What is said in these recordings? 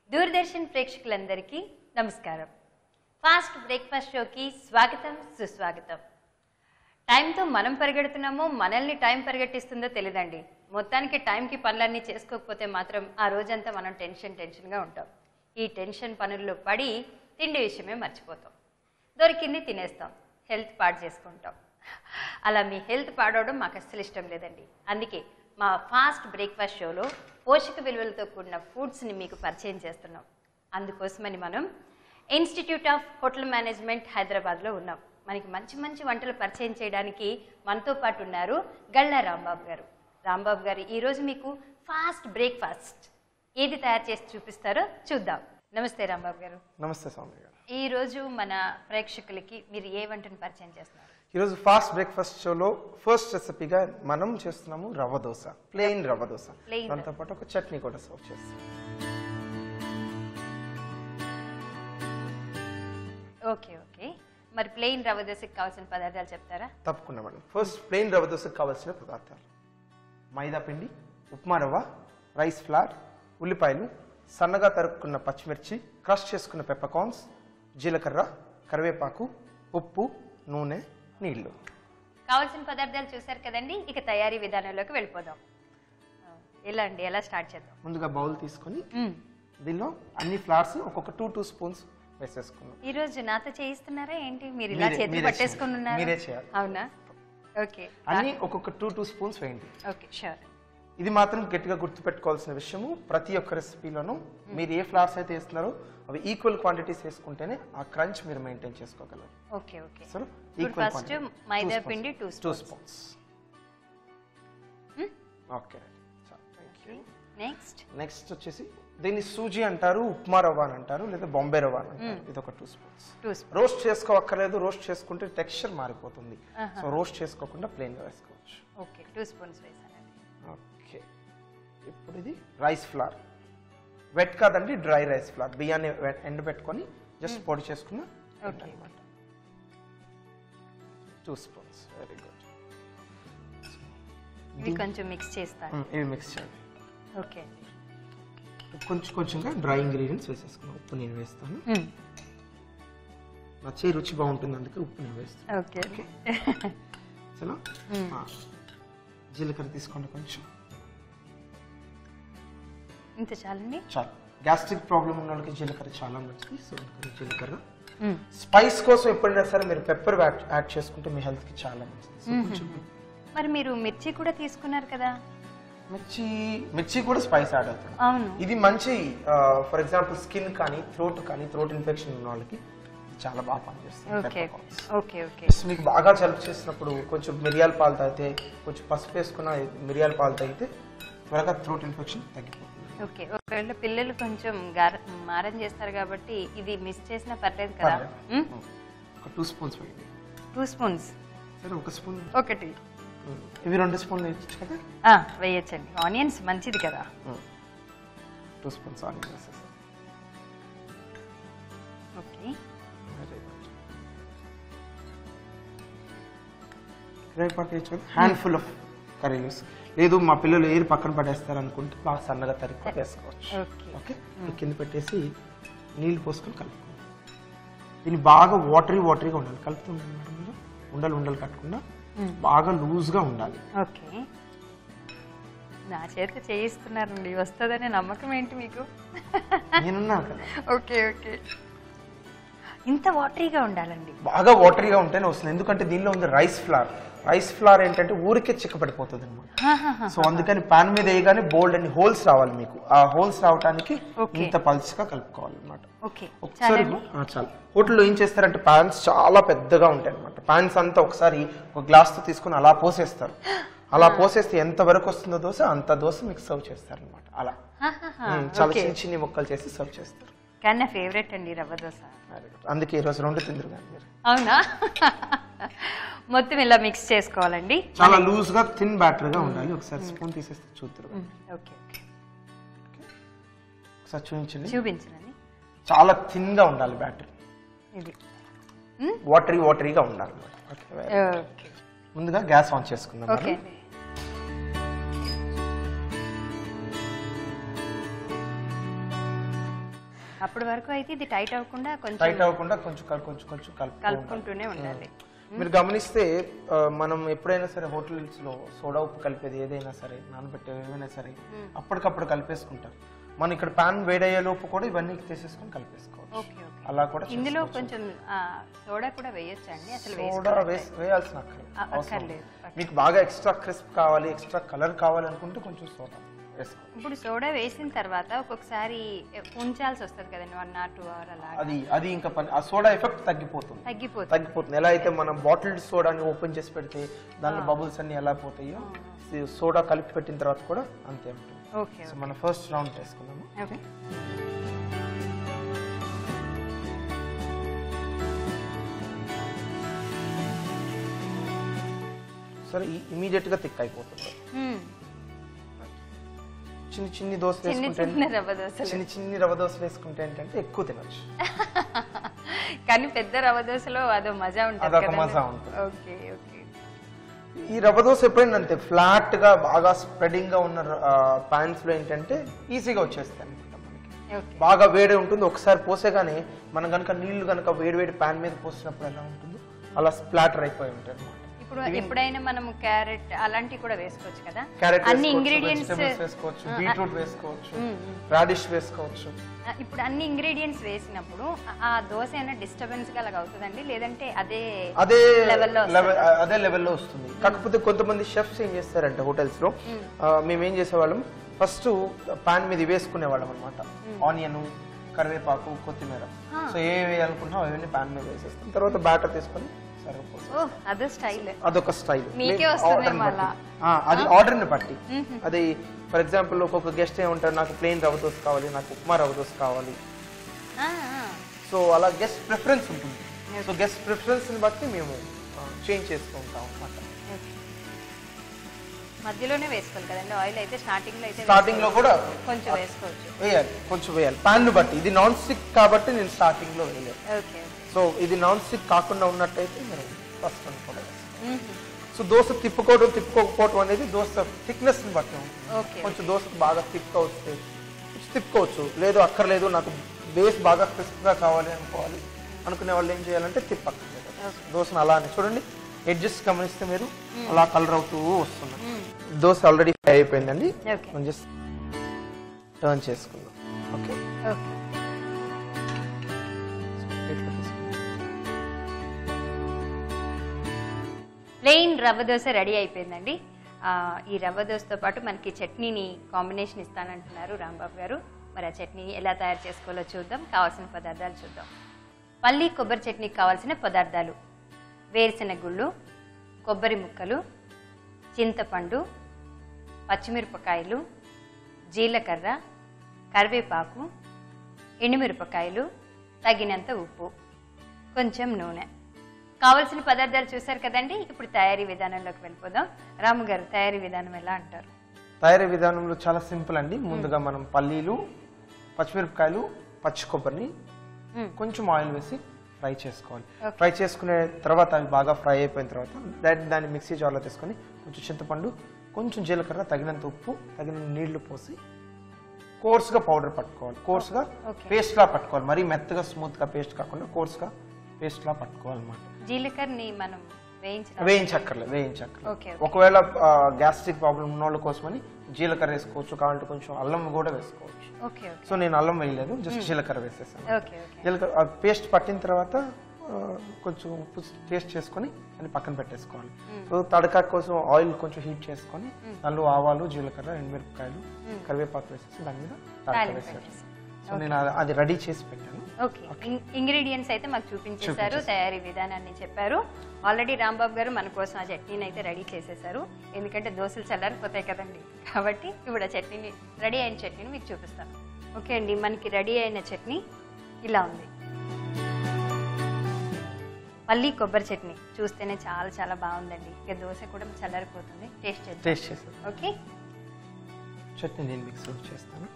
దూరదర్శన్ ప్రేక్షకులందరికీ నమస్కారం fast breakfast షోకి స్వాగతం సుస్వాగతం టైంతో మనం పరిగెడుతున్నామో మనల్ని టైం పరిగెట్టిస్తుందో తెలియదండి మొత్తానికి టైంకి పనులన్నీ చేసుకోకపోతే మాత్రం ఆ రోజంతా మనం టెన్షన్ టెన్షన్గా ఉంటాం ఈ టెన్షన్ పనుల్లో పడి తిండి విషయమే మర్చిపోతాం దొరికింది తినేస్తాం హెల్త్ పాడు చేసుకుంటాం అలా మీ హెల్త్ పాడవడం మాకు అస్సలు ఇష్టం లేదండి అందుకే మా ఫాస్ట్ బ్రేక్ఫాస్ట్ షోలో పోషక విలువలతో కూడిన ఫుడ్స్ని మీకు పరిచయం చేస్తున్నాం అందుకోసమని మనం ఇన్స్టిట్యూట్ ఆఫ్ హోటల్ మేనేజ్మెంట్ హైదరాబాద్లో ఉన్నాం మనకి మంచి మంచి వంటలు పరిచయం చేయడానికి మనతో పాటు ఉన్నారు గళ్ళ రాంబాబు గారు రాంబాబు గారు ఈరోజు మీకు ఫాస్ట్ బ్రేక్ఫాస్ట్ ఏది తయారు చేసి చూపిస్తారో చూద్దాం నమస్తే రాంబాబు గారు నమస్తే స్వామి గారు ఈ రోజు మన ప్రేక్షకులకి మీరు ఏ వంటను పరిచయం చేస్తున్నారు ఈరోజు ఫాస్ట్ బ్రేక్ఫాస్ట్ షోలో ఫస్ట్ రెసిపీగా మనం చేస్తున్నాము రవ్వ దోశ ప్లెయిన్ రవ్వ దోశ Plain దాంతో పాటు ఒక చట్నీ కూడా సర్వ్ చేస్తాం ఓకే ఓకే మరి ప్లెయిన్ రవ్వ దోశకి కావాల్సిన పదార్థాలు చెప్తారా తప్పకుండా మేడం ఫస్ట్ ప్లెయిన్ రవ్వ దోశకు కావాల్సిన పదార్థాలు మైదా పిండి ఉప్మా రవ్వ రైస్ ఫ్లార్ ఉల్లిపాయలు సన్నగా తరుక్కున్న పచ్చిమిర్చి క్రష్ చేసుకున్న పెప్పకార్న్స్ జీలకర్ర కరివేపాకు ఉప్పు నూనె నీళ్లు కావాల్సిన పదార్థాలు చూశారు కదండి ఇక తయారీ విధానంలోకి వెళ్ళిపోదాం ఆ, ఎలా అండి ఎలా స్టార్ట్ చేద్దాం ముందుగా బౌల్ తీసుకొని మ్మ్. దీనిలో అన్ని ఫ్లార్స్ ఒక్కొక్క టూ టూ స్పూన్స్ వేసేసుకున్నాం ఈ రోజు నాతో చేయిస్తున్నారా ఏంటి మీరు ఇలా మీరే- చేతులు మీరే పట్టేసుకుని చేయాలి. ఉన్నారు మీరే చేయాలి. అవునా ఓకే అన్ని ఒక్కొక్క టూ టూ స్పూన్స్ వేయండి ఓకే షూర్ ఇది మాత్రం గట్టిగా గుర్తుపెట్టుకోవాల్సిన విషయము ప్రతి ఒక్క రెసిపీలోనూ మీరు ఏ ఫ్లవర్స్ అయితే వేస్తున్నారో అవి ఈక్వల్ క్వాంటిటీస్ వేసుకుంటేనే ఆ క్రంచ్ మీరు మెయింటైన్ చేసుకోగలరు ఓకే ఓకే సో ఇప్పుడు ఫస్ట్ మైదా పిండి two two spoons spoons okay thank you next next వచ్చేసి దీన్ని సూజీ అంటారు ఉప్మా రవ్వ అని అంటారు లేదా బాంబే రవ్వ అని అంటారు ఇది ఒక two spoons two spoon roast చేసుకోవక్కర్లేదు రోస్ట్ చేసుకుంటే టెక్స్చర్ మారిపోతుంది సో రోస్ట్ చేసుకోకుండా ప్లెయిన్గా వేసుకోవచ్చు ఓకే టూ స్పూన్స్ వేసానండి ఓకే ఇప్పుడు ఇది రైస్ ఫ్లార్ వెట్ కాదండి డ్రై రైస్ ఫ్లార్ బియ్యాన్ని వె- ఎండబెట్టుకొని జస్ట్ పొడి చేసుకున్న Okay. అనమాట టూ స్పూన్స్ వెరీ గుడ్ ఇవి కొంచెం మిక్స్ చేస్తాను ఇవి మిక్స్ చేయండి ఓకే కొంచెం కొంచెంగా డ్రై ఇంగ్రీడియంట్స్ వేసేసుకున్నాం ఉప్పు నేను వేస్తాను నచ్చే రుచి బాగుంటుంది అందుకే ఉప్పు నేను వేస్తాను ఓకే సరేనా ఆ, జీలకర్ర తీసుకోండి కొంచెం ఇంత చాలండి చాలు గ్యాస్ట్రిక్ ప్రాబ్లం ఉన్న వాళ్ళకి జీలకర్ర చాలా మంచిది సో అందుకని జీలకర్ర స్పైస్ కోసం ఎప్పుడైనా సరే మీరు పెప్పర్ యాడ్ చేసుకుంటే మీ హెల్త్ కి చాలా మంచిది సో కొంచెం మరి మీరు మిర్చి కూడా తీసుకున్నారు కదా మిర్చి మిర్చి కూడా స్పైస్ యాడ్ అవుతుంది అవును ఇది మంచి ఫర్ ఎగ్జాంపుల్ స్కిన్ కానీ థ్రోట్ కానీ థ్రోట్ ఇన్ఫెక్షన్ ఉన్న వాళ్ళకి ఇది చాలా బాగా పనిచేస్తుంది okay peppercorns. Okay okay Yes, మీకు బాగా జలుబు చేసినప్పుడు కొంచెం మిరియాల పాలు తాగితే కొంచెం పసుపు వేసుకున్న మిరియాల పాలు తాగితే త్వరగా థ్రోట్ ఇన్ఫెక్షన్ తగ్గిపోతుంది ఓకే ఒకవేళ పిల్లలు కొంచెం గార మారం చేస్తారు కాబట్టి ఇది మిస్ చేసినా పర్లేదు కదా పర్లేదు. ఒక టూ స్పూన్స్ వేయండి టూ స్పూన్స్ సరే ఒక స్పూన్ ఒకటి ఇవి రెండు స్పూన్లు వేయచ్చు కదా ఆ, వేయచ్చండి ఆనియన్స్ మంచిది కదా టూ స్పూన్స్ ఆనియన్ వేసేసి ఓకే వెరీ గుడ్ కరివేపాకు వేయచ్చు కదా హ్యాండ్ఫుల్ ఆఫ్ కర్రీ లీవ్స్ లేదు మా పిల్లలు ఏది పక్కన పడేస్తారు అనుకుంటే బాగా సన్నగా తరిగి వేసుకోవచ్చు ఓకే ఓకే కింద పెట్టేసి నీళ్ళు పోసుకొని కలుపుకోండి దీన్ని బాగా వాటరీ వాటరీగా ఉండాలి కలుపుతుండండి మేడం మీరు ఉండలు ఉండలు కట్టకుండా బాగా లూజ్గా ఉండాలి ఓకే నా చేత చేయిస్తున్నారండి వస్తుందనే నమ్మకం ఏంటి మీకు నేనున్నాను కదా ఓకే ఓకే ఇంత వాటరీగా ఉండాలండి బాగా వాటరీగా ఉంటేనే వస్తుంది ఎందుకంటే దీనిలో ఉంది రైస్ ఫ్లార్ రైస్ ఫ్లార్ ఏంటంటే ఊరికే చిక్కపడిపోతుంది అనమాట సో అందుకని పాన్ మీద వేయగానే బోల్డ్ అని హోల్స్ రావాలి మీకు ఆ హోల్స్ రావడానికి Okay. ఇంత పల్చగా కలుపుకోవాలి అనమాట ఓకే ఒకసారి ఆ, చాలు హోటల్లో ఏం చేస్తారంటే ప్యాన్స్ చాలా పెద్దగా ఉంటాయి అనమాట ప్యాన్స్ అంతా ఒకసారి ఒక గ్లాస్ తో తీసుకొని అలా పోసేస్తారు అలా పోసేస్తే ఎంత వరకు వస్తుందో దోశ అంత దోశ మీకు సర్వ్ చేస్తారు అనమాట అలా ఉమ్, చాలా ఓకే చిన్న చిన్న ముక్కలు చేసి సర్వ్ చేస్తారు కానీ నా ఫేవరెట్ అండి రవ్వ దోశ Very good. అందుకే ఈరోజు రెండు తిందరు కానీ మీరు అవునా మొత్తం ఇలా మిక్స్ చేసుకోవాలండి చాలా లూజ్ గా థిన్ బ్యాటర్ గా ఉండాలి ఒకసారి స్పూన్ తీసేస్తే చూద్దరు ఓకే ఓకే ఒకసారి చూపించండి చూపించండి చాలా థిన్ గా ఉండాలి బ్యాటర్ ఇది వాటరీ వాటరీగా ఉండాలి ఓకే ఓకే ముందుగా గ్యాస్ ఆన్ చేసుకుందాం ఓకే మేడం. అప్పటి వరకు అయితే ఇది టైట్ అవ్వకుండా కొంచెం టైట్ అవ్వకుండా కొంచెం కల్- కొంచెం కొంచెం కలుపుతూ ఉండాలి. కలుపుకుంటూనే ఉండాలి మీరు గమనిస్తే ఆ, మనం ఎప్పుడైనా సరే హోటల్స్ లో సోడా ఉప్పు కలిపేది ఏదైనా సరే నానబెట్టేవి ఏమైనా సరే అప్పటికప్పుడు కలిపేసుకుంటారు మనం ఇక్కడ పాన్ వేడయ్యే లోపు కూడా ఇవన్నీ తీసేసుకొని కలిపేసుకోవచ్చు ఓకే ఓకే అలా కూడా ఇందులో కొంచెం ఆ, సోడా కూడా వేయొచ్చా అండి అసలు సోడా వేసి వేయాల్సిన అక్కర్లేదు. ఆ, అవసరం అక్కర్లేదు. లేదు. మీకు బాగా ఎక్స్ట్రా క్రిస్ప్ కావాలి ఎక్స్ట్రా కలర్ కావాలనుకుంటే కొంచెం సోడా వేసుకోవాలి ఇప్పుడు సోడా వేసిన తర్వాత ఒక్కొక్కసారి ఉంచాల్సి వస్తుంది కదండి వన్ ఆర్ టూ అవర్ అలా అది అది ఇంకా పని ఆ సోడా ఎఫెక్ట్ తగ్గిపోతుంది తగ్గిపోతుంది తగ్గిపోతుంది ఎలా అయితే మనం బాటిల్డ్ సోడాని ఓపెన్ చేసి పెడితే దానిలో బబుల్స్ అన్ని ఎలా పోతాయో ఈ సోడా కలిపి పెట్టిన తర్వాత కూడా అంతే ఉంటుంది ఓకే సో మనం ఫస్ట్ రౌండ్ చేసుకున్నాము ఓకే సరే ఇమీడియట్ గా థిక్ అయిపోతుంది చిన్న చిన్ని దోశలు చిన్న వేసుకుంటే చిన్న రవ్వ దోశలు చిన్న చిన్ని రవ్వ దోశలు వేసుకుంటే ఏంటంటే ఎక్కువ తినొచ్చు కానీ పెద్ద రవ్వ దోశలో అదో మజా ఉంటుంది అదొక కదండి? మజా ఉంటుంది. ఓకే ఓకే ఈ రవ్వ దోశ ఎప్పుడైనా అంతే ఫ్లాట్ గా బాగా స్ప్రెడింగ్ గా ఉన్న పాన్స్ లో ఏంటంటే ఈజీగా వచ్చేస్తాయి అనమాట మనకి ఓకే బాగా వేడి ఉంటుంది ఒకసారి పోసేగానే మనం కనుక నీళ్లు కనుక వేడి వేడి పాన్ మీద పోసినప్పుడు ఎలా ఉంటుందో అలా స్ప్లాటర్ అయిపోయి ఉంటాయి అనమాట ఇప్పుడు ఎప్పుడైనా మనం క్యారెట్ అలాంటివి కూడా వేసుకోవచ్చు కదా క్యారెట్ అన్ని ఇంగ్రీడియంట్స్ వెజిటబుల్స్ వేసుకోవచ్చు బీట్రూట్ వేసుకోవచ్చు రాడిష్ వేసుకోవచ్చు ఇప్పుడు అన్ని ఇంగ్రీడియంట్స్ వేసినప్పుడు ఆ- ఆ దోశ అయినా డిస్టర్బెన్స్ గా అలాగ అవుతుందండి లేదంటే అదే అదే లెవెల్లో లెవెల్ అదే లెవెల్లో వస్తుంది కాకపోతే కొంతమంది షెఫ్స్ ఏం చేస్తారంటే హోటల్స్ లో ఆ, మేము ఏం చేసేవాళ్ళం ఫస్ట్ పాన్ మీద వేసుకునేవాళ్ళం అనమాట ఆనియన్ కరివేపాకు కొత్తిమీర సో ఏ వేయాలనుకుంటున్నాం అవన్నీ పాన్ మీద వేసేస్తాం తర్వాత బ్యాటర్ తీసుకొని సరిపోతుంది ఓ అదే స్టైల్ అదొక స్టైల్ మీకే వస్తుందేమో అలా. అది ఆర్డర్ ని బట్టి అది ఫర్ ఎగ్జాంపుల్ ఒక్కొక్క గెస్ట్ ఏమంటారు నాకు ప్లెయిన్ రవ్వ దోశ కావాలి నాకు ఉప్మా రవ్వ దోశ కావాలి సో అలా గెస్ట్ ప్రిఫరెన్స్ ఉంటుంది సో గెస్ట్ ప్రిఫరెన్స్ ని బట్టి మేము చేంజ్ చేస్తూ ఉంటాం అన్నమాట మధ్యలోనే వేసుకోవాలి కదండి ఆయిల్ అయితే స్టార్టింగ్ లో అయితే స్టార్టింగ్ లో కూడా వేసుకోవచ్చు. కొంచెం వేసుకోవచ్చు వేయాలి కొంచెం వేయాలి పాన్ ని బట్టి ఇది నాన్ స్టిక్ కాబట్టి నేను స్టార్టింగ్ లో వేయాలి ఓకే సో ఇది నాన్ స్టిక్ కాకుండా ఉన్నట్టయితే మనం ఫస్ట్ కూడా వేస్తాం. సో దోశ తిప్పుకోవడం తిప్పుకోకపోవడం అనేది దోశ థిక్నెస్ ని బట్టి ఉంటుంది ఓకే కొంచెం దోశ బాగా థిక్ వస్తే కొంచెం తిప్పుకోవచ్చు లేదు అక్కర్లేదు నాకు బేస్ బాగా క్రిస్ప్ గా కావాలి అనుకోవాలి అనుకునే వాళ్ళు ఏం చేయాలంటే తిప్పక్కర్లేదు దోశను అలానే చూడండి ఎడ్జెస్ గమనిస్తే మీరు అలా కలర్ అవుతూ వస్తున్నారు దోశ ఆల్రెడీ ఫ్రై అయిపోయిందండి ఓకే మనం జస్ట్ టర్న్ చేసుకుందాం okay okay plain rava dosa ready అయిపోయిందండి ఆ, ఈ రవ్వ దోశతో పాటు మనకి చట్నీని కాంబినేషన్ ఇస్తానంటున్నారు రాంబాబు గారు మరి ఆ చట్నీ ఎలా తయారు చేసుకోవాలో చూద్దాం కావాల్సిన పదార్థాలు చూద్దాం పల్లి కొబ్బరి చట్నీకి కావాల్సిన పదార్థాలు వేరుశెనగ గుళ్ళు కొబ్బరి ముక్కలు చింతపండు పచ్చిమిరపకాయలు జీలకర్ర కరివేపాకు ఎండుమిరపకాయలు తగినంత ఉప్పు కొంచెం నూనె కావలసిన పదార్థాలు చూశారు కదండి ఇప్పుడు తయారీ విధానంలోకి వెళ్ళిపోదాం రాము గారు తయారీ విధానం ఎలా అంటారు తయారీ విధానంలో చాలా సింపుల్ అండి ముందుగా మనం పల్లీలు పచ్చిమిరపకాయలు పచ్చి కొబ్బరిని మ్మ్. కొంచెం ఆయిల్ వేసి ఫ్రై చేసుకోవాలి ఫ్రై చేసుకునే తర్వాత అవి బాగా ఫ్రై అయిపోయిన తర్వాత డైరెక్ట్ దాన్ని మిక్సీ జార్లో తీసుకొని కొంచెం చింతపండు కొంచెం జీలకర్ర తగినంత ఉప్పు తగినంత నీళ్లు పోసి కోర్స్గా పౌడర్ పట్టుకోవాలి కోర్స్గా Okay. పేస్ట్లా పట్టుకోవాలి మరీ మెత్తగా స్మూత్గా పేస్ట్ కాకుండా కోర్స్గా పేస్ట్లా పట్టుకోవాలన్నమాట జీలకర్రని మనం వేయించిన వేయించక్కర్లేదు వేయించక్కర్లేదు ఓకే ఒకవేళ గ్యాస్ట్రిక్ ప్రాబ్లం ఉన్న వాళ్ళ కోసమని జీలకర్ర వేసుకోవచ్చు కావాలంటే కొంచెం అల్లం కూడా వేసుకోవచ్చు ఓకే ఓకే సో నేను అల్లం వేయలేదు జస్ట్ జీలకర్ర వేసేసాను ఓకే ఓకే జీలకర్ర పేస్ట్ పట్టిన తర్వాత ఆ, కొంచెం ఉప్పు టేస్ట్ చేసుకొని అని పక్కన పెట్టేసుకోవాలి సో తడకా కోసం ఆయిల్ కొంచెం హీట్ చేసుకొని దానిలో ఆవాలు జీలకర్ర ఎండుమిరపకాయలు కరివేపాకు వేసేసి దాని మీద తడక తాలింపు వేసాను పెట్టేసి. సో నేను అది- అది రెడీ చేసి పెట్టాను ఓకే ఇంగ్రీడియంట్స్ అయితే మాకు చూపించేశారు తయారీ విధానాన్ని చెప్పారు ఆల్రెడీ రాంబాబు గారు మన కోసం ఆ చట్నీని అయితే రెడీ చేసేసారు ఎందుకంటే దోశలు చల్లారిపోతాయి కదండి కాబట్టి ఇప్పుడు ఆ చట్నీని రెడీ అయిన చట్నీని మీకు చూపిస్తాను ఓకే అండి మనకి రెడీ అయిన చట్నీ ఇలా ఉంది పల్లి కొబ్బరి చట్నీ చూస్తేనే చాలా చాలా బాగుందండి ఇక దోశ కూడా చల్లారిపోతుంది టేస్ట్ చేద్దాం టేస్ట్ చేసాను ఓకే చట్నీ నేను మిక్స్ చేస్తాను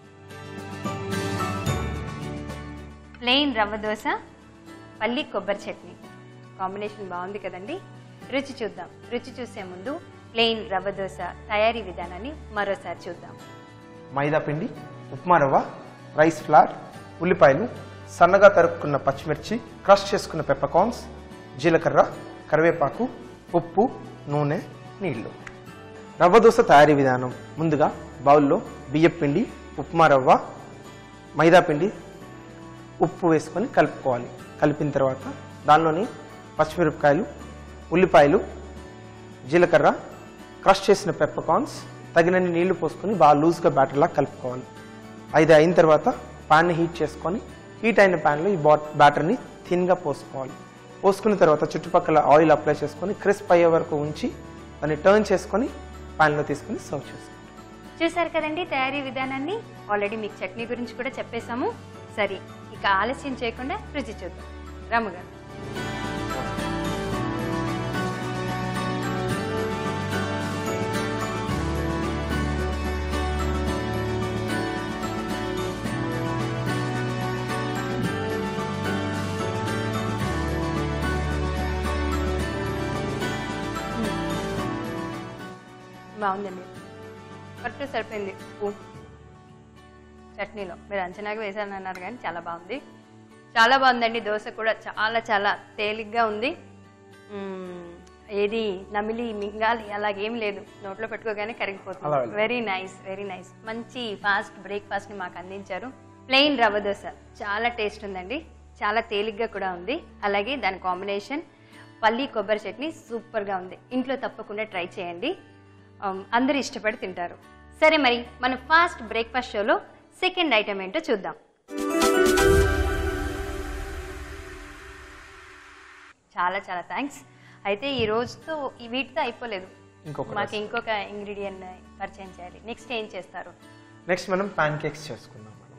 ప్లెయిన్ రవ్వ దోశ పల్లి కొబ్బరి చట్నీ కాంబినేషన్ బాగుంది కదండి రుచి చూద్దాం రుచి చూసే ముందు ప్లెయిన్ రవ్వ దోశ తయారీ విధానాన్ని మరోసారి చూద్దాం మైదా పిండి ఉప్మా రవ్వ రైస్ ఫ్లార్ ఉల్లిపాయలు సన్నగా తరుక్కున్న పచ్చిమిర్చి క్రష్ చేసుకున్న పెప్పకార్న్స్ జీలకర్ర కరివేపాకు ఉప్పు నూనె నీళ్లు రవ్వ దోశ తయారీ విధానం ముందుగా బౌల్లో బియ్యం పిండి ఉప్మా రవ్వ మైదా పిండి ఉప్పు వేసుకొని కలుపుకోవాలి కలిపిన తర్వాత దానిలోని పచ్చిమిరపకాయలు ఉల్లిపాయలు జీలకర్ర క్రష్ చేసిన పెప్పకార్న్స్ తగినన్ని నీళ్లు పోసుకొని బాగా లూజ్గా బ్యాటర్లా కలుపుకోవాలి ఐదు అయిన తర్వాత ప్యాన్ని హీట్ చేసుకొని హీట్ అయిన ప్యాన్లో ఈ బాట్ బ్యాటర్ని థిన్గా పోసుకోవాలి పోసుకున్న తర్వాత చుట్టుపక్కల ఆయిల్ అప్లై చేసుకొని క్రిస్ప్ అయ్యే వరకు ఉంచి దాన్ని టర్న్ చేసుకొని ప్యాన్లో తీసుకొని సర్వ్ చేసుకోవాలి చూసారు కదండి తయారీ విధానాన్ని ఆల్రెడీ మీకు చట్నీ గురించి కూడా చెప్పేశాము సరే ఇక ఆలస్యం చేయకుండా రుచి చూద్దాం రాముగారు బాగుందండి కరెక్ట్ సరిపోయింది ఉప్పు చట్నీలో మీరు అంచనాగా వేసాను అన్నారు కానీ చాలా బాగుంది చాలా బాగుందండి దోశ కూడా చాలా చాలా తేలిగ్గా ఉంది మ్మ్, ఏది నమిలి మింగాలి అలాగేం లేదు నోట్లో పెట్టుకోగానే అలా కరిగిపోతుంది వెళ్ళదు. వెరీ నైస్ వెరీ నైస్ మంచి ఫాస్ట్ బ్రేక్ఫాస్ట్ని మాకు అందించారు ప్లెయిన్ రవ్వ దోశ చాలా టేస్ట్ ఉందండి చాలా తేలిగ్గా కూడా ఉంది అలాగే దాని కాంబినేషన్ పల్లి కొబ్బరి చట్నీ సూపర్గా ఉంది ఇంట్లో తప్పకుండా ట్రై చేయండి ఆమ్, అందరూ ఇష్టపడి తింటారు సరే మరి మన ఫాస్ట్ బ్రేక్ఫాస్ట్ షోలో సెకండ్ ఐటమ్ ఏంటో చూద్దాం చాలా చాలా థ్యాంక్స్ అయితే ఈ రోజుతో ఈ వీటితో అయిపోలేదు ఇంకొక మాకు ఇంకొక ఇంగ్రీడియంట్ పరిచయం చేయాలి నెక్స్ట్ ఏం చేస్తారు నెక్స్ట్ మనం ప్యాన్ కేక్స్ చేసుకుందాం మనం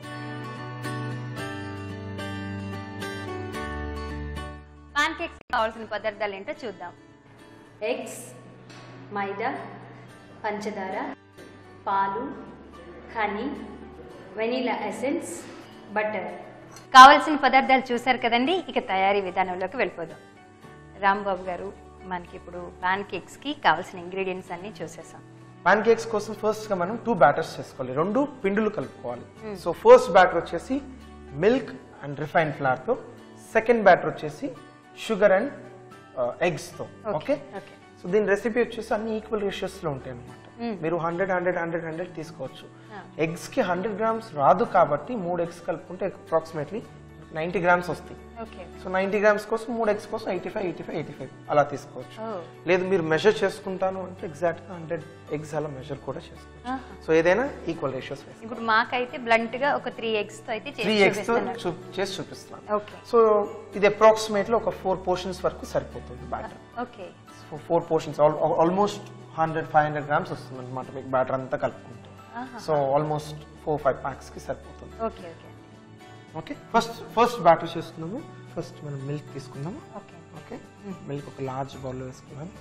పాన్ కేక్స్ కావాల్సిన పదార్థాలు ఏంటో చూద్దాం ఎగ్స్ మైదా పంచదార పాలు హనీ వెనీలా ఎసెన్స్ బటర్ కావాల్సిన పదార్థాలు చూసారు కదండి ఇక తయారీ విధానంలోకి వెళ్ళిపోదాం రాంబాబు గారు మనకి ఇప్పుడు పాన్ కేక్స్కి కావాల్సిన ఇంగ్రీడియంట్స్ అన్నీ చూసేసాం పాన్ కేక్స్ కోసం ఫస్ట్ గా మనం టూ బ్యాటర్స్ చేసుకోవాలి రెండు పిండులు కలుపుకోవాలి సో ఫస్ట్ బ్యాటర్ వచ్చేసి మిల్క్ అండ్ రిఫైన్డ్ ఫ్లవర్ తో సెకండ్ బ్యాటర్ వచ్చేసి షుగర్ అండ్ ఎగ్స్ తో ఓకే ఓకే సో దీని రెసిపీ వచ్చేసి అన్ని ఈక్వల్ రేషియోస్ లో ఉంటాయి అనమాట మీరు హండ్రెడ్ హండ్రెడ్ హండ్రెడ్ హండ్రెడ్ తీసుకోవచ్చు ఎగ్స్ కి హండ్రెడ్ గ్రామ్స్ రాదు కాబట్టి మూడు ఎగ్స్ కలుపుకుంటే అప్రాక్సిమేట్లీ నైంటీ గ్రామ్స్ వస్తాయి ఓకే సో నైంటీ గ్రామ్స్ కోసం మూడు ఎగ్స్ కోసం eighty five eighty five eighty five అలా తీసుకోవచ్చు ఓ లేదు మీరు మెజర్ చేసుకుంటాను అంటే ఎగ్జాక్ట్గా హండ్రెడ్ ఎగ్స్ అలా మెజర్ కూడా చేసుకోవచ్చు సో ఏదైనా ఈక్వల్ రేషియోస్ వేస్తాం ఇప్పుడు మాకైతే బ్లంట్ గా ఒక త్రీ ఎగ్స్ తో అయితే త్రీ చేసి ఎగ్స్ చూపిస్తున్నారు చేసి చూపిస్తున్నాను ఓకే సో ఇది అప్రాక్సిమేట్లీ ఒక ఫోర్ పోర్షన్స్ వరకు సరిపోతుంది batter okay four portions almost hundred five hundred grams వస్తుంది అనమాట మీకు బ్యాటర్ అంతా కలుపుకుంటే సో ఆల్మోస్ట్ ఫోర్ ఫైవ్ ప్యాక్స్కి సరిపోతుంది okay okay okay first first batter చేసుకున్నాము ఫస్ట్ మనం మిల్క్ తీసుకుందాము ఓకే ఓకే మిల్క్ ఒక లార్జ్ బౌల్లో వేసుకున్నాను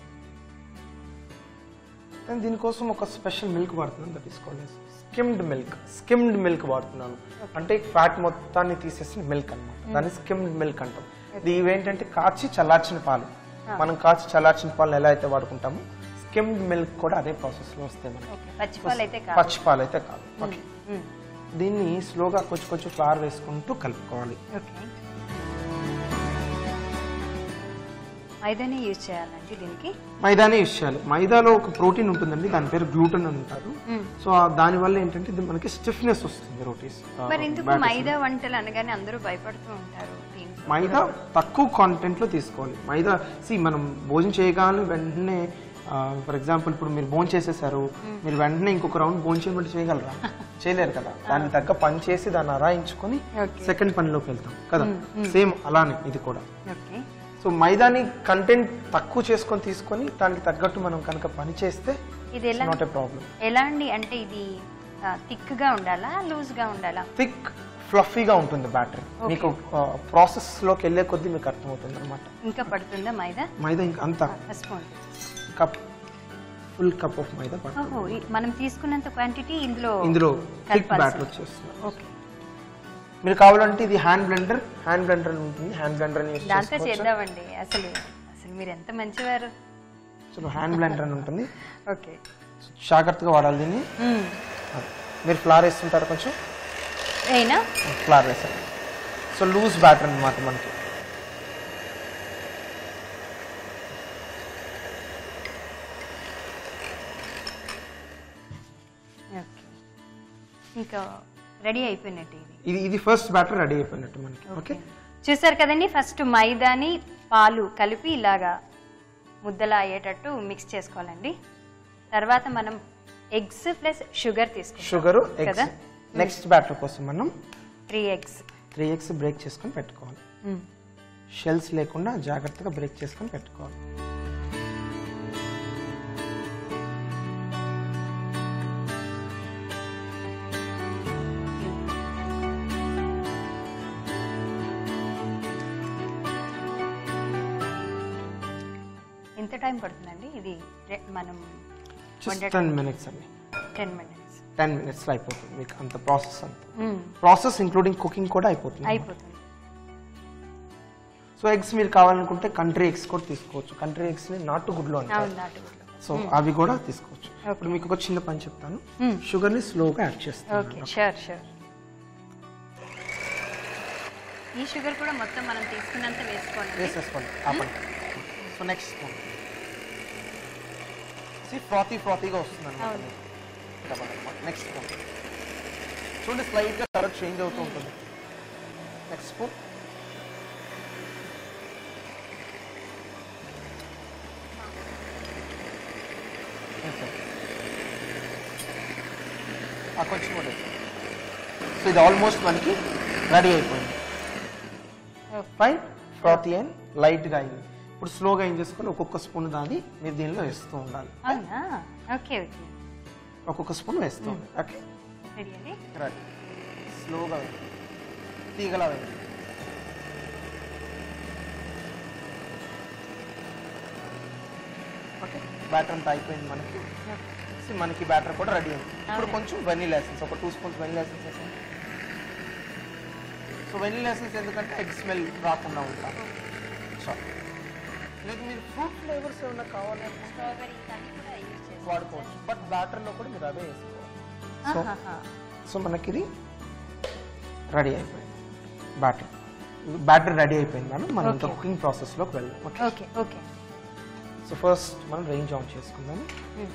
నేను దీనికోసం ఒక స్పెషల్ మిల్క్ వాడుతున్నాను that is called skimmed milk skimmed milk వాడుతున్నాను అంటే ఫ్యాట్ మొత్తాన్ని తీసేసిన మిల్క్ అన్నమాట దాన్ని స్కిమ్డ్ మిల్క్ అంటాం ఇది ఇవేంటంటే కాచి చల్లార్చిన పాలు మనం కాచి చల్లార్చిన పాలు ఎలా అయితే వాడుకుంటామో స్కిమ్డ్ మిల్క్ కూడా అదే ప్రాసెస్లో వస్తాయి మనకి ఓకే పచ్చిపాలు అయితే కాదు పచ్చి పాలు అయితే కాదు ఓకే మ్మ్. దీన్ని స్లోగా కొంచెం కొంచెం ఫ్లవర్ వేసుకుంటూ కలుపుకోవాలి ఓకే మైదానే యూజ్ చేయాలండి దీనికి మైదానే యూస్ చేయాలి మైదాలో ఒక ప్రోటీన్ ఉంటుందండి దాని పేరు గ్లూటన్ అని అంటారు సో ఆ దాని వల్ల ఏంటంటే ఇది మనకి స్టిఫ్నెస్ వస్తుంది రోటీస్ మరి ఎందుకు మైదా వంటలు అనగానే అందరూ భయపడుతూ ఉంటారు దీనికి మైదా తక్కువ కాంటెంట్ లో తీసుకోవాలి మైదా సి మనం భోజనం చేయగానే వెంటనే ఫర్ ఎగ్జాంపుల్ ఇప్పుడు మీరు భోజనం చేసేసారు మీరు వెంటనే ఇంకొక రౌండ్ భోజనం చేయమంటే చేయగలరా చేయలేరు కదా దాన్ని తగ్గ పని చేసి దాన్ని అరాయించుకొని Okay. సెకండ్ పనిలోకి వెళ్తాం కదా సేమ్ అలానే ఇది కూడా ఓకే సో మైదాని కంటెంట్ తక్కువ చేసుకొని తీసుకొని దానికి తగ్గట్టు మనం కనుక పని చేస్తే ఇది ఎలా నాట్ ఎ ప్రాబ్లం ఎలా అండి అంటే ఇది థిక్ గా ఉండాలా లూజ్ గా ఉండాలా థిక్ ఫ్లఫీగా ఉంటుంది బ్యాటరీ మీకు ప్రాసెస్ లోకి వెళ్ళే కొద్దీ మీకు అర్థమవుతుంది అనమాట ఇంకా పడుతుందా మైదా మైదా ఇంకా అంత spoon cup full cup of మైదా పడుతుంది ఓహో ఈ- మనం తీసుకున్నంత క్వాంటిటీ ఇందులో ఇందులో థిక్ కలపాల్సి బ్యాటర్ వచ్చేస్తుంది ఓకే మీరు కావాలంటే ఇది హ్యాండ్ బ్లెండర్ హ్యాండ్ బ్లెండర్ అని ఉంటుంది హ్యాండ్ బ్లెండర్ అని యూస్ దాంతో చేసుకోవచ్చు చేద్దామండి అసలు అసలు మీరు ఎంత మంచివారు సో హ్యాండ్ బ్లెండర్ అని ఉంటుంది ఓకే సో జాగ్రత్తగా వాడాలి దీన్ని మీరు ఫ్లవర్ వేస్తుంటారు కొంచెం అయినా ఫ్లవర్ వేసారు సో లూజ్ బ్యాటర్ అన్నమాట మనకి ఓకే ఇంకా రెడీ అయిపోయినట్టు ఇది ఇది ఇది ఫస్ట్ బ్యాటర్ రెడీ అయిపోయినట్టు మనకి ఓకే చూసారు కదండి ఫస్ట్ మైదాని పాలు కలిపి ఇలాగా ముద్దలా అయ్యేటట్టు మిక్స్ చేసుకోవాలండి తర్వాత మనం ఎగ్స్ ప్లస్ షుగర్ తీసుకుంటాం షుగర్ ఎగ్స్ కదా నెక్స్ట్ బ్యాటర్ కోసం మనం three eggs three eggs break చేసుకొని పెట్టుకోవాలి షెల్స్ లేకుండా జాగ్రత్తగా బ్రేక్ చేసుకొని పెట్టుకోవాలి ఎంత టైం పడుతుందండి ఇది రె- మనం జస్ట్ టెన్ మినిట్స్ అండి టెన్ మినిట్స్ టెన్ మినిట్స్లో అయిపోతుంది మీకు అంత ప్రాసెస్ అంతా ప్రాసెస్ ఇంక్లూడింగ్ కుకింగ్ కూడా అయిపోతుంది అయిపోతుంది సో ఎగ్స్ మీరు కావాలనుకుంటే కంట్రీ ఎగ్స్ కూడా తీసుకోవచ్చు కంట్రీ ఎగ్స్ ని నాటు గుడ్లు అంటారు అవును నాటుకోవాలి సో అవి కూడా తీసుకోవచ్చు ఇప్పుడు మీకు ఒక చిన్న పని చెప్తాను షుగర్ ని స్లోగా యాడ్ చేస్తాను ఓకే షూర్ షూర్ ఈ షుగర్ కూడా మొత్తం మనం తీసుకున్నంత వేసుకోండి వేసేసుకోండి ఆపండి సో నెక్స్ట్ స్పూన్ ఫ్రాతీ ఫ్రాతీగా వస్తుంది అవును. అనమాట నెక్స్ట్ స్పూన్ చూడండి స్లైట్ గా కలర్ చేంజ్ అవుతూ ఉంటుంది నెక్స్ట్ స్పూన్ కొంచెం కూడా సో ఇది ఆల్మోస్ట్ మనకి రెడీ అయిపోయింది ఓకే ఫైన్ ఫ్రాతీ అండ్ లైట్గా అయింది ఇప్పుడు స్లోగా ఏం చేసుకొని ఒక్కొక్క స్పూన్ దాన్ని మీరు దీనిలో వేస్తూ ఉండాలి అవునా ఓకే ఓకే ఒక్కొక్క స్పూన్ వేస్తూ ఉండాలి ఓకే రెడీ అండి రైట్ స్లోగా వేయండి తీగలా వేయండి ఓకే బ్యాటర్ అంతా అయిపోయింది మనకి సో మనకి బ్యాటర్ కూడా రెడీ అయింది ఇప్పుడు కొంచెం వెనీలా ఎసెన్స్ ఒక టూ స్పూన్స్ వెనీలా ఎసెన్స్ వేసాను సో వెనీలా ఎసెన్స్ ఎందుకంటే ఎగ్ స్మెల్ రాకుండా ఉంటాం చాలు లేదు మీరు ఫ్రూట్ ఫ్లేవర్స్ ఏమైనా కావాలి అంటే స్ట్రాబెరీ ఇవన్నీ కూడా యూజ్ చేస్తాం వాడుకోవచ్చు బట్ బ్యాటర్లో కూడా మీరు అవే వేసుకోవాలి సో ఆహాహా. సో మనకి ఇది రెడీ అయిపోయింది బ్యాటర్ బ్యాటర్ రెడీ అయిపోయింది మేడం మనం ఇంకా Okay. కుకింగ్ ప్రాసెస్లోకి వెళ్దాం okay okay okay so first మనం రేంజ్ ఆన్ చేసుకుందాం మ్మ్.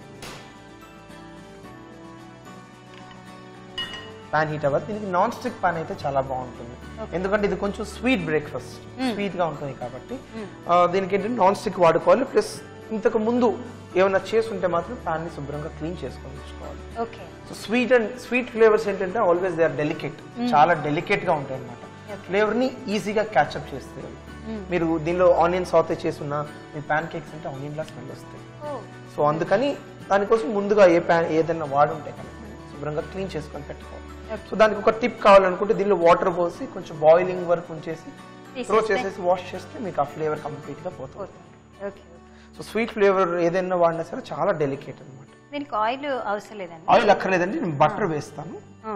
పాన్ హీట్ అవ్వదు దీనికి నాన్ స్టిక్ పాన్ అయితే చాలా బాగుంటుంది ఎందుకంటే ఇది కొంచెం స్వీట్ బ్రేక్ఫాస్ట్ స్వీట్ గా ఉంటుంది కాబట్టి ఆ, దీనికి ఏంటంటే నాన్ స్టిక్ వాడుకోవాలి ప్లస్ ఇంతకు ముందు ఏమైనా చేసి ఉంటే మాత్రం పాన్ ని శుభ్రంగా క్లీన్ చేసుకొని ఉంచుకోవాలి okay so sweet and sweet flavours ఏంటంటే ఆల్వేస్ దే ఆర్ డెలికేట్ చాలా డెలికేట్ గా ఉంటాయి అనమాట ఫ్లేవర్ ని ఈజీగా క్యాచప్ చేస్తాయి అవి. మీరు దీనిలో ఆనియన్ సాతే చేస్తున్న మీ ప్యాన్ కేక్స్ అంటే ఆనియన్ లా స్మెల్ వస్తాయి ఓ సో అందుకని దానికోసం ముందుగా ఏ ప్యాన్ ఏదైనా వాడుంటే కనుక శుభ్రంగా క్లీన్ చేసుకొని పెట్టుకోవాలి సో దానికి ఒక టిప్ కావాలనుకుంటే దీనిలో వాటర్ పోసి కొంచెం బాయిలింగ్ వరకు ఉంచేసి త్రో తీసేస్తే? చేసేసి వాష్ చేస్తే మీకు ఆ ఫ్లేవర్ కంప్లీట్ గా పోతుంది పోతుంది ఓకే సో స్వీట్ ఫ్లేవర్ ఏదైనా వాడినా సరే చాలా డెలికేట్ అనమాట దీనికి ఆయిల్ అవసరం లేదండి ఆయిల్ అక్కర్లేదండి నేను బటర్ వేస్తాను ఆ,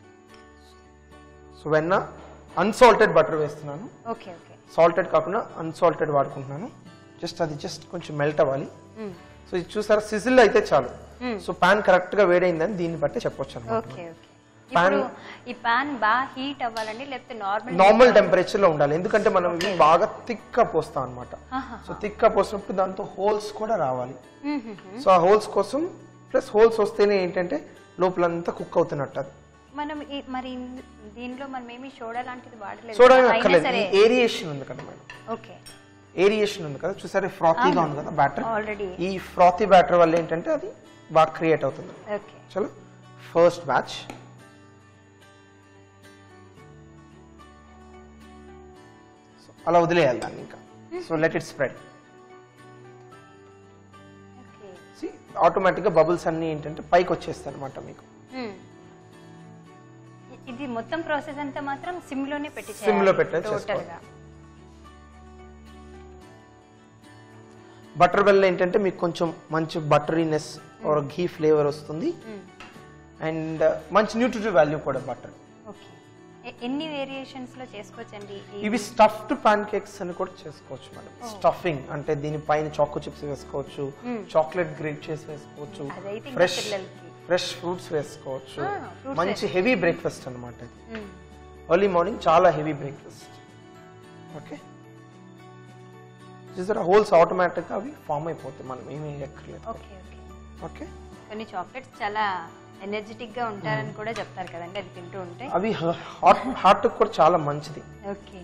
సో వెన్న అన్సాల్టెడ్ బటర్ వేస్తున్నాను ఓకే ఓకే సాల్టెడ్ కాకుండా అన్సాల్టెడ్ వాడుకుంటున్నాను జస్ట్ అది జస్ట్ కొంచెం మెల్ట్ అవ్వాలి మ్మ్. సో ఇది చూసారా సిజిల్ అయితే చాలు సో పాన్ కరెక్ట్ గా వేడైందని దీన్ని బట్టి చెప్పొచ్చు అనమాట ఓకే ఓకే ఇప్పుడు ఈ పాన్ బాగా హీట్ అవ్వాలండి లేకపోతే నార్మల్ నార్మల్ టెంపరేచర్ లో ఉండాలి ఎందుకంటే మనం ఇవి బాగా థిక్ గా పోస్తాం అనమాట ఆహా. సో థిక్ గా పోసినప్పుడు దాంతో హోల్స్ కూడా రావాలి సో ఆ హోల్స్ కోసం ప్లస్ హోల్స్ వస్తేనే ఏంటంటే లోపలంతా కుక్ అవుతున్నట్టు అది మనం ఈ- మరి ఇన్- దీనిలో మనం ఏమి సోడా లాంటిది వాడలేదు చూడడానికి అయినా అక్కర్లేదు సరే ఏరియేషన్ ఉంది కదా మేడం ఓకే ఏరియేషన్ ఉంది కదా చూసారా ఫ్రాతీగా ఉంది కదా బ్యాటర్ ఆల్రెడీ ఈ ఫ్రాతీ బ్యాటర్ వల్ల ఏంటంటే అది బాగా క్రియేట్ అవుతుంది ఓకే చలో ఫస్ట్ బ్యాచ్ అలా వదిలేయాలి దాన్ని ఇంకా so let it spread okay ఆటోమేటిక్గా బబుల్స్ అన్ని ఏంటంటే పైకి వచ్చేస్తాయి అనమాట మీకు మ్మ్. ఇ- ఇది మొత్తం ప్రాసెస్ అంతా మాత్రం సిమ్ లోనే పెట్టి Sim లో పెట్టే టోటల్ చేసుకోవాలి. గా బటర్ వల్ల ఏంటంటే మీకు కొంచెం మంచి బటరీనెస్ ఆర్ ఘీ ఫ్లేవర్ వస్తుంది మ్మ్. అండ్ మంచి న్యూట్రిటివ్ వాల్యూ కూడా బటర్ ఓకే ఎ- ఎన్ని వేరియేషన్స్ లో చేసుకోవచ్చండి ఈ- ఇవి స్టఫ్డ్ పాన్ కేక్స్ అని కూడా చేసుకోవచ్చు మేడం స్టఫింగ్ అంటే దీనిపైన చాకో చిప్స్ వేసుకోవచ్చు చాక్లెట్ గ్రేట్ చేసి వేసుకోవచ్చు అదైతే ఇంకా ఫ్రెష్ పిల్లలకి. ఫ్రెష్ ఫ్రూట్స్ వేసుకోవచ్చు Ah, fruits మంచి హెవీ బ్రేక్ఫాస్ట్ అనమాట ఇది మ్మ్. ఎర్లీ మార్నింగ్ చాలా హెవీ బ్రేక్ఫాస్ట్ ఓకే చూసారా హోల్స్ ఆటోమేటిక్గా అవి ఫామ్ అయిపోతాయి మనం ఏమీ ఎక్కర్లేదు ఓకే ఓకే ఓకే కొన్ని చాక్లెట్స్ చాలా ఎనర్జెటిక్ గా ఉంటారని కూడా చెప్తారు కదండి అది తింటూ ఉంటే అవి హార్ట్ హార్ట్కి కూడా చాలా మంచిది ఓకే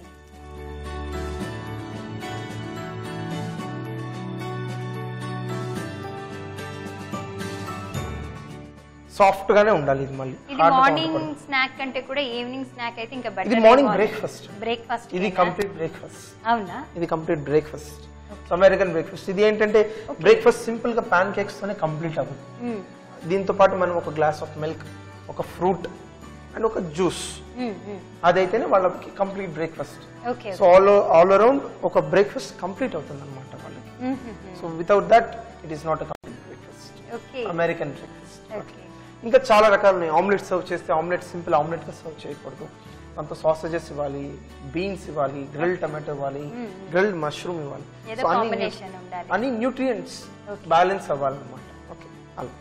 సాఫ్ట్ గానే ఉండాలి ఇది మళ్ళీ ఇది Hard గా మార్నింగ్ ఉండకూడదు. స్నాక్ కంటే కూడా ఈవినింగ్ స్నాక్ అయితే ఇంకా ఇది బెటర్ మార్నింగ్ బ్రేక్ఫాస్ట్ బ్రేక్ఫాస్ట్ ఇది కంప్లీట్ బ్రేక్ఫాస్ట్ అవునా ఇది complete breakfast so American breakfast ఇది ఏంటంటే బ్రేక్ఫాస్ట్ సింపుల్ గా ప్యాన్ కేక్స్ తోనే కంప్లీట్ అవ్వదు మ్మ్. దీంతో పాటు మనం ఒక గ్లాస్ ఆఫ్ మిల్క్ ఒక ఫ్రూట్ అండ్ ఒక జ్యూస్ మ్మ్, మ్మ్. అదైతేనే వాళ్ళకి complete breakfast okay so all all around ఒక బ్రేక్ఫాస్ట్ కంప్లీట్ అవుతుంది అనమాట వాళ్ళకి మ్మ్, మ్మ్, మ్మ్. So without that it is not a complete breakfast okay American breakfast okay ఇంకా చాలా రకాలు ఉన్నాయి ఆమ్లెట్ సర్వ్ చేస్తే ఆమ్లెట్ సింపుల్ ఆమ్లెట్ గా సర్వ్ చేయకూడదు దాంతో సాసేజెస్ ఇవ్వాలి బీన్స్ ఇవ్వాలి గ్రిల్ టమాటో ఇవ్వాలి గ్రిల్డ్ మష్రూమ్ ఇవ్వాలి ఏదో So అన్ని కాంబినేషన్ ఉండాలి అన్ని న్యూట్రియంట్స్ Okay. బ్యాలెన్స్ అవ్వాలన్నమాట ఓకే అలా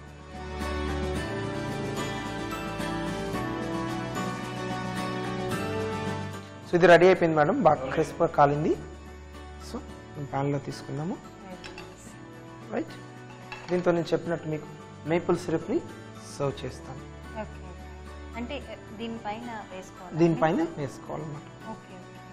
సో ఇది రెడీ అయిపోయింది మేడం బాగా క్రిస్ప్గా కాలింది సో ప్యాన్లో తీసుకుందాము రైట్ దీంతో నేను చెప్పినట్టు మీకు మేపుల్ సిరప్ని సర్వ్ చేస్తాను ఓకే అంటే దీనిపైన వేసుకోవాలి దీనిపైన వేసుకోవాలన్నమాట ఓకే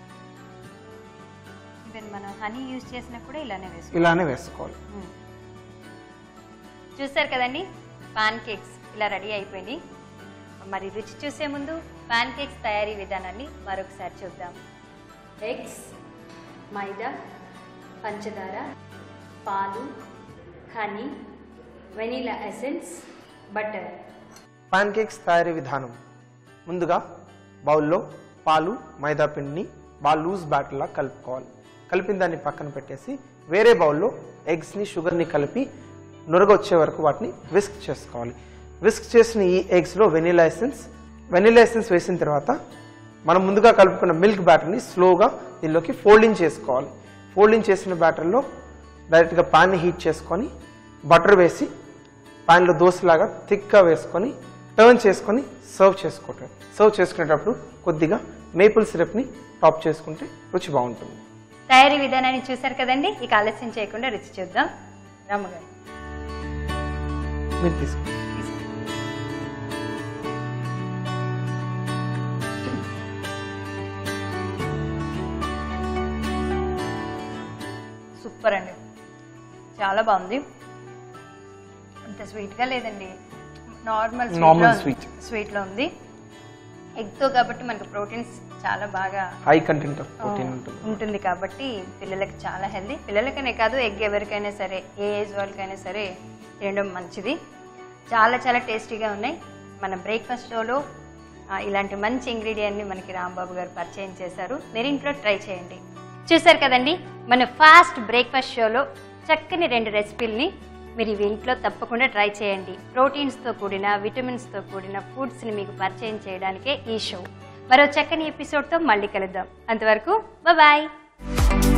ఈవెన్ మనం హనీ యూజ్ చేసినా కూడా ఇలానే వేసుకోవాలి ఇలానే వేసుకోవాలి మ్మ్. చూస్తారు కదండి పాన్ కేక్స్ ఇలా రెడీ అయిపోయినాయి మరి రుచి చూసే ముందు పాన్ కేక్స్ తయారీ విధానాన్ని మరొకసారి చూద్దాం ఎగ్స్ మైదా పంచదార పాలు honey vanilla essence butter pancakes తయారీ విధానం ముందుగా బౌల్లో పాలు మైదా పిండిని బాగా లూజ్ బ్యాటర్లా కలుపుకోవాలి కలిపిన దాన్ని పక్కన పెట్టేసి వేరే బౌల్లో ఎగ్స్ని షుగర్ని కలిపి నురగ వచ్చే వరకు వాటిని విస్క్ చేసుకోవాలి విస్క్ చేసిన ఈ ఎగ్స్లో వెనిలా ఎసెన్స్ వెనిలా ఎసెన్స్ వేసిన తర్వాత మనం ముందుగా కలుపుకున్న మిల్క్ బ్యాటర్ని స్లోగా దీనిలోకి ఫోల్డింగ్ చేసుకోవాలి ఫోల్డింగ్ చేసిన బ్యాటర్లో డైరెక్ట్గా పాన్ని హీట్ చేసుకొని బటర్ వేసి ప్యాన్లో దోశలాగా థిక్గా వేసుకొని టర్న్ చేసుకొని సర్వ్ చేసుకోవటం సర్వ్ చేసుకునేటప్పుడు కొద్దిగా మేపుల్ సిరప్ని టాప్ చేసుకుంటే రుచి బాగుంటుంది తయారీ విధానాన్ని చూశారు కదండి ఇక ఆలస్యం చేయకుండా రుచి చూద్దాం రామగారు మీరు తీసుకోండి సూపర్ అండి చాలా బాగుంది అంత స్వీట్గా లేదండి నార్మల్ Normal sweet. స్వీట్లో ఉంది ఎగ్తో కాబట్టి మనకు ప్రోటీన్స్ చాలా బాగా హై కంటెంట్ ఆఫ్ ప్రోటీన్ ఉంటుంది ఉంటుంది కాబట్టి పిల్లలకి చాలా హెల్దీ పిల్లలకనే కాదు ఎగ్ ఎవరికైనా సరే ఏ ఏజ్ వాళ్ళకైనా సరే తినడం మంచిది చాలా చాలా టేస్టీగా ఉన్నాయి మన బ్రేక్ఫాస్ట్ షోలో ఆ, ఇలాంటి మంచి ఇంగ్రీడియంట్ని మనకి రాంబాబు గారు పరిచయం చేశారు మీరు ఇంట్లో ట్రై చేయండి చూసారు కదండి మన ఫాస్ట్ బ్రేక్ఫాస్ట్ షోలో చక్కని రెండు రెసిపీల్ని మీరు ఇవి ఇంట్లో తప్పకుండా ట్రై చేయండి ప్రోటీన్స్తో కూడిన విటమిన్స్తో కూడిన ఫుడ్స్ని మీకు పరిచయం చేయడానికే ఈ షో మరో చక్కని ఎపిసోడ్తో మళ్ళీ కలుద్దాం అంతవరకు బాయ్